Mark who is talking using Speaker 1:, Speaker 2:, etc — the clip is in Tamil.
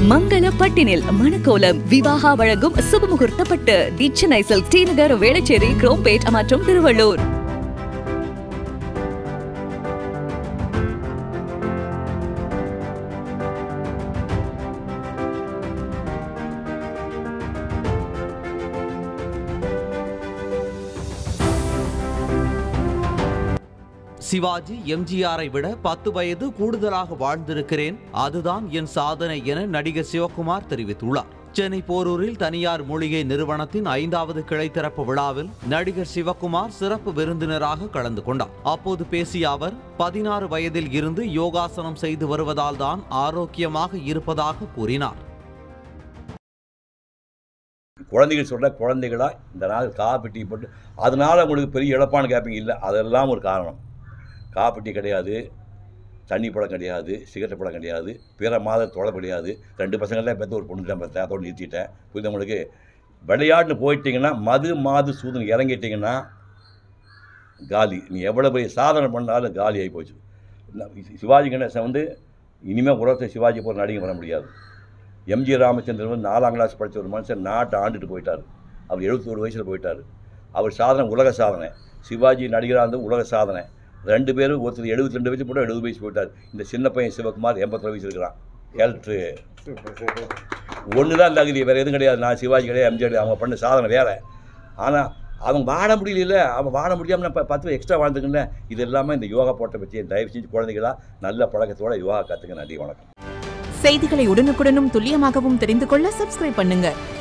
Speaker 1: மங்கள பட்டினில் மணக்கோலம் விவாகா வழங்கும் சுபமுகூர்த்த பட்டு the Chennai silk T Nagar Velachery Chromepet மற்றும் திருவள்ளூர்
Speaker 2: சிவாஜி எம்ஜிஆரை விட பத்து வயது கூடுதலாக வாழ்ந்திருக்கிறேன் அதுதான் என் சாதனை என நடிகர் சிவகுமார் தெரிவித்துள்ளார் சென்னை போரூரில் தனியார் மூலிகை நிறுவனத்தின் ஐந்தாவது கிளை திறப்பு விழாவில் நடிகர் சிவகுமார் சிறப்பு விருந்தினராக கலந்து கொண்டார் அப்போது பேசிய அவர் பதினாறு வயதில் இருந்து யோகாசனம் செய்து வருவதால் தான் ஆரோக்கியமாக இருப்பதாக கூறினார்
Speaker 3: குழந்தைகள் சொல்கிற குழந்தைகளா இந்த நாள் காப்பி டீ போட்டு அதனால் உங்களுக்கு பெரிய இழப்பான்னு கேட்பீங்க இல்லை அதெல்லாம் ஒரு காரணம் காப்பி டீ கிடையாது தண்ணி பழம் கிடையாது சிகரெட் பழம் கிடையாது பிற மாத தொலை கிடையாது ரெண்டு பசங்கள்லாம் பெற்ற ஒரு பொண்ணு தான் பெற்றேன் அதோடு நிறுத்திட்டேன் புரியுது உங்களுக்கு விளையாட்டுன்னு போயிட்டீங்கன்னா மது மாது சூதன் இறங்கிட்டீங்கன்னா காலி நீ எவ்வளோ பெரிய சாதனை பண்ணாலும் காலி ஆகி போச்சு நான் சி- சிவாஜி கணேசன் வந்து இனிமேல் உலகத்தை சிவாஜி போகிற நடிகை வர முடியாது எம்ஜி ராமச்சந்திரன் வந்து நாலாம் கிளாஸ் படித்த ஒரு மனுஷன் நாட்டை ஆண்டுட்டு போயிட்டார் அவர் எழுபத்தோரு வயசில் போயிட்டார் அவர் சாதனை உலக சாதனை சிவாஜி நடிகராக இருந்து உலக சாதனை ரெண்டு பேரும் ஒருத்தர் எழுபத்தி ரெண்டு வயசு போட்டு எழுபது வயசு போயிட்டார் இந்த சின்ன பையன் சிவகுமார் எண்பத்தொரு வயசு இருக்கிறான் எல்ட்ரு ஒன்று தான் தகுதி வேறு எதுவும் கிடையாது நான் சிவாஜி கிடையாது எம்ஜிஆர் அவங்க பண்ண சாதனை வேறு ஆனால் அவன் வாழ முடியல அவன் வாழ முடியாமல் நான் ப- பத்து எக்ஸ்ட்ரா வாழ்ந்துக்கிட்டேன் இது எல்லாமே இந்த யோகா போட்ட பற்றி தயவு செஞ்சு குழந்தைகளா நல்ல பழக்கத்தோட யோகா கற்றுக்க நன்றி வணக்கம்
Speaker 4: செய்திகளை உடனுக்குடனும் துல்லியமாகவும் தெரிந்து கொள்ள சப்ஸ்கிரைப் பண்ணுங்க